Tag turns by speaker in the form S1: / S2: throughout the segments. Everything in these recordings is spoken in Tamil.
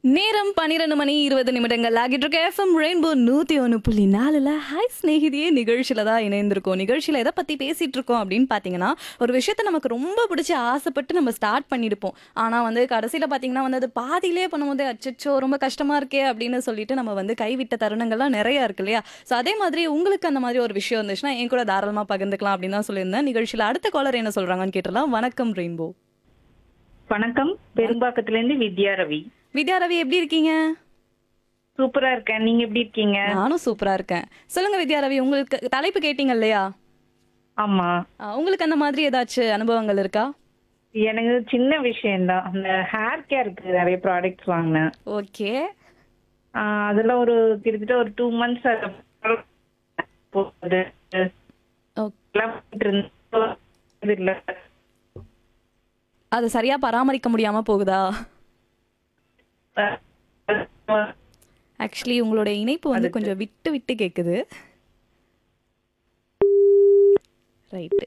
S1: நேரம் பன்னிரெண்டு மணி இருபது நிமிடங்கள் ஆகிட்டு இருக்க எஃப்எம் ரெயின்போ நூத்தி ஒன்று புள்ளி நாலுல ஹாய் ஸ்நேகிதியே நிகழ்ச்சியில தான் இணைந்திருக்கோம் நிகழ்ச்சியில எதை பத்தி பேசிட்டு இருக்கோம் அப்படின்னு பாத்தீங்கன்னா ஒரு விஷயத்த நமக்கு ரொம்ப பிடிச்சி ஆசைப்பட்டு நம்ம ஸ்டார்ட் பண்ணிருப்போம் ஆனா வந்து கடைசியில பாத்தீங்கன்னா வந்து அது பாதியிலே பண்ணும்போது அச்சச்சோ ரொம்ப கஷ்டமா இருக்கே அப்படின்னு சொல்லிட்டு நம்ம வந்து கைவிட்ட தருணங்கள்லாம் நிறைய இருக்கு இல்லையா ஸோ அதே மாதிரி உங்களுக்கு அந்த மாதிரி ஒரு விஷயம் இருந்துச்சுன்னா என் கூட தாராளமா பகிர்ந்துக்கலாம் அப்படின்னு தான் சொல்லியிருந்தேன் நிகழ்ச்சியில அடுத்த காலர் என்ன சொல்றாங்கன்னு கேட்டலாம் வணக்கம் ரெயின்போ
S2: வணக்கம் பெரும்பாக்கத்துல இருந்து வித்யா ரவி
S1: வித்யா ரவி எப்படி இருக்கீங்க
S2: சூப்பரா இருக்கேன் நீங்க எப்படி இருக்கீங்க
S1: நானும் சூப்பரா இருக்கேன் சொல்லுங்க வித்யா ரவி உங்களுக்கு தலைப்பு கேட்டீங்க இல்லையா
S2: ஆமா
S1: ஆ, உங்களுக்கு அந்த மாதிரி ஏதாச்சும் அனுபவங்கள் இருக்கா
S2: எனக்கு சின்ன விஷயம்தான் அந்த ஹேர் கேருக்கு நிறைய ப்ராடக்ட்ஸ் வாங்கினேன்
S1: ஓகே
S2: ஆஹ் அதெல்லாம் ஒரு கிட்டத்தட்ட ஒரு டூ மந்த்ஸ் போகுது எல்லாம் பண்ணிட்டு இருந்தேன். இது இல்ல
S1: அது சரியா பராமரிக்க முடியாம போகுதா ஆக்சுவலி உங்களோட இணைப்பு வந்து கொஞ்சம் விட்டு விட்டு கேக்குது ரைட்டு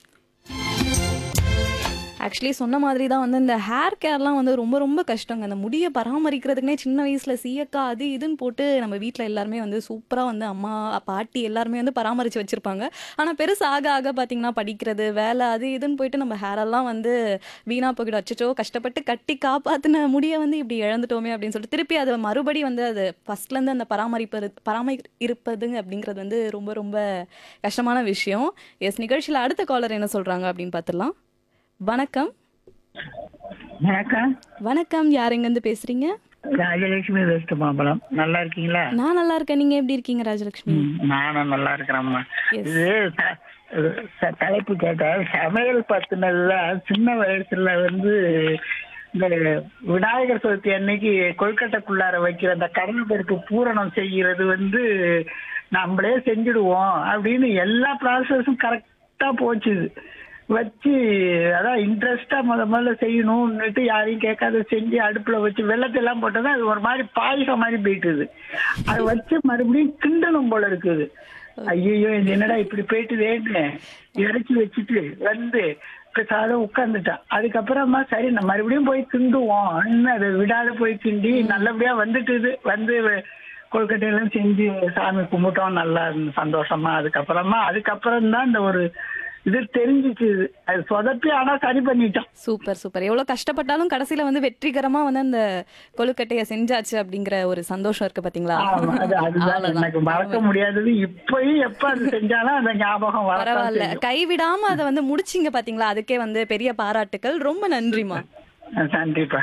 S1: ஆக்சுவலி சொன்ன மாதிரி தான் வந்து இந்த ஹேர் கேர்லாம் வந்து ரொம்ப ரொம்ப கஷ்டங்க அந்த முடியை பராமரிக்கிறதுக்குனே சின்ன வயசுல சீயக்கா அது இதுன்னு போட்டு நம்ம வீட்டில் எல்லாருமே வந்து சூப்பராக வந்து அம்மா பாட்டி எல்லாருமே வந்து பராமரித்து வச்சுருப்பாங்க ஆனால் பெருசு ஆக ஆக பார்த்தீங்கன்னா படிக்கிறது வேலை அது இதுன்னு போயிட்டு நம்ம ஹேரெல்லாம் வந்து வீணாக போய்கிட்டு அச்சச்சோ கஷ்டப்பட்டு கட்டி காப்பாற்றின முடியை வந்து இப்படி இழந்துட்டோமே அப்படின்னு சொல்லிட்டு திருப்பி அதை மறுபடி வந்து அது ஃபஸ்ட்லேருந்து அந்த பராமரிப்பது பராமரி இருப்பதுங்க அப்படிங்கிறது வந்து ரொம்ப ரொம்ப கஷ்டமான விஷயம் எஸ் நிகழ்ச்சியில் அடுத்த காலர் என்ன சொல்கிறாங்க அப்படின்னு பார்த்துடலாம் வணக்கம்
S3: வணக்கம்
S1: வணக்கம் யார் எங்கேருந்து பேசுறீங்க
S3: ராஜலட்சுமி வெஸ்ட் மாம்பழம் நல்லா இருக்கீங்களா
S1: நான் நல்லா இருக்கேன் நீங்க எப்படி இருக்கீங்க ராஜலட்சுமி
S3: ம், நானும் நல்லா இருக்கிறேம்மா
S1: Yes.
S3: இது த- இது ச- தலைப்பு கேட்டா சமையல் பத்தினதுல சின்ன வயசுல வந்து இந்த விநாயகர் சதுர்த்தி அன்னைக்கு கொல்கட்டைக்குள்ளார வைக்கிற அந்த கடலை பருப்பு பூரணம் செய்யறது வந்து நம்மளே செஞ்சுடுவோம் அப்படின்னு எல்லா ப்ராசஸும் கரெக்டா போச்சு வச்சு அதான் இன்ட்ரெஸ்டா முத முதல்ல செய்யணும்னுட்டு யாரையும் கேட்காத செஞ்சு அடுப்புல வச்சு வெள்ளத்தை எல்லாம் போட்டதா அது ஒரு மாதிரி பாயசம் மாதிரி போயிட்டுது அதை வச்சு மறுபடியும் கிண்டணும் போல இருக்குது ஐயோ இது என்னடா இப்படி போயிட்டுதேன்னு இறச்சி வச்சுட்டு வந்து பேசாத உட்காந்துட்டான் அதுக்கப்புறமா சரி நான் மறுபடியும் போய் கிண்டுவோம் இன்னும் அதை விடாத போய் கிண்டி நல்லபடியா வந்துட்டுது வந்து கொழுக்கட்டையெல்லாம் செஞ்சு சாமி கும்பிட்டோம் நல்லா இருந்தது சந்தோஷமா அதுக்கப்புறமா அதுக்கப்புறம் தான் இந்த ஒரு இது தெரிஞ்சிச்சு அது சொதப்பி ஆனா சரி பண்ணிட்டோம்
S1: சூப்பர் சூப்பர் எவ்வளவு கஷ்டப்பட்டாலும் கடைசியில வந்து வெற்றிகரமா வந்து அந்த கொழுக்கட்டைய செஞ்சாச்சு அப்படிங்கிற ஒரு சந்தோஷம் இருக்கு பாத்தீங்களா
S3: ஆமா, அது அதுதான்
S1: அவ்வளவுதான்.
S3: எனக்கு மறக்க முடியாதது இப்பயும் எப்ப அது செஞ்சாலும் அந்த ஞாபகம் வரத்தான்
S1: பரவாயில்ல
S3: செய்யும்.
S1: கைவிடாம அதை வந்து முடிச்சிங்க பாத்தீங்களா அதுக்கே வந்து பெரிய பாராட்டுக்கள் ரொம்ப நன்றிமா
S3: கண்டிப்பா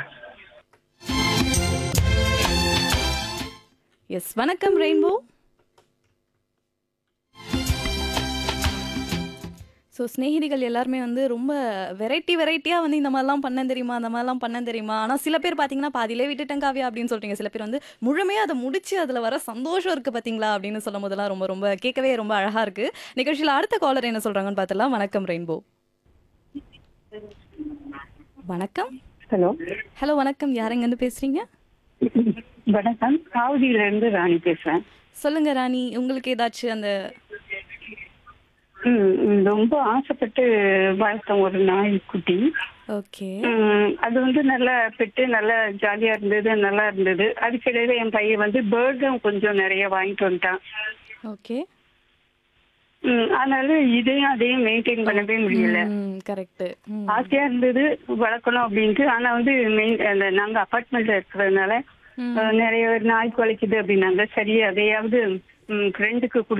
S1: எஸ் வணக்கம் ரெயின்போ ஸோ ஸ்நேகிதிகள் எல்லாருமே வந்து ரொம்ப வெரைட்டி வெரைட்டியாக வந்து இந்த மாதிரிலாம் பண்ண தெரியுமா அந்த மாதிரிலாம் பண்ண தெரியுமா ஆனால் சில பேர் பார்த்தீங்கன்னா பாதியிலே விட்டுட்டேன் காவியா அப்படின்னு சொல்றீங்க சில பேர் வந்து முழுமையாக அதை முடிச்சு அதில் வர சந்தோஷம் இருக்குது பார்த்தீங்களா அப்படின்னு சொல்லும் போதெல்லாம் ரொம்ப ரொம்ப கேட்கவே ரொம்ப அழகாக இருக்குது நிகழ்ச்சியில் அடுத்த காலர் என்ன சொல்கிறாங்கன்னு பார்த்தலாம் வணக்கம் ரெயின்போ வணக்கம்
S4: ஹலோ
S1: ஹலோ வணக்கம் யாரெங்கேருந்து பேசுகிறீங்க
S4: வணக்கம் காவடியில இருந்து ராணி பேசுறேன்
S1: சொல்லுங்க ராணி உங்களுக்கு ஏதாச்சும் அந்த
S4: ம், ம், ரொம்ப ஆசைப்பட்டு வளர்த்தேன் ஒரு நாய்க்குட்டி
S1: ஓகே
S4: ம், அது வந்து நல்லா பெட்டு நல்லா ஜாலியா இருந்தது நல்லா இருந்தது அதுக்கிடையில என் பையன் வந்து பேர்டும் கொஞ்சம் நிறைய வாங்கிட்டு வந்துட்டான்
S1: ஓகே
S4: ம், அதனால இதையும் அதையும் மெயின்டைன் பண்ணவே முடியல
S1: கரெக்ட்
S4: ஆசையா இருந்தது வளர்க்கணும் அப்படின்ட்டு ஆனா வந்து மெயின் அந்த நாங்க அபார்ட்மெண்ட்ல இருக்கிறதுனால அஹ், நிறைய பேர் நாய் குலைக்குது அப்படின்னாங்க சரி அதையாவது ஃப்ரெண்டுக்கு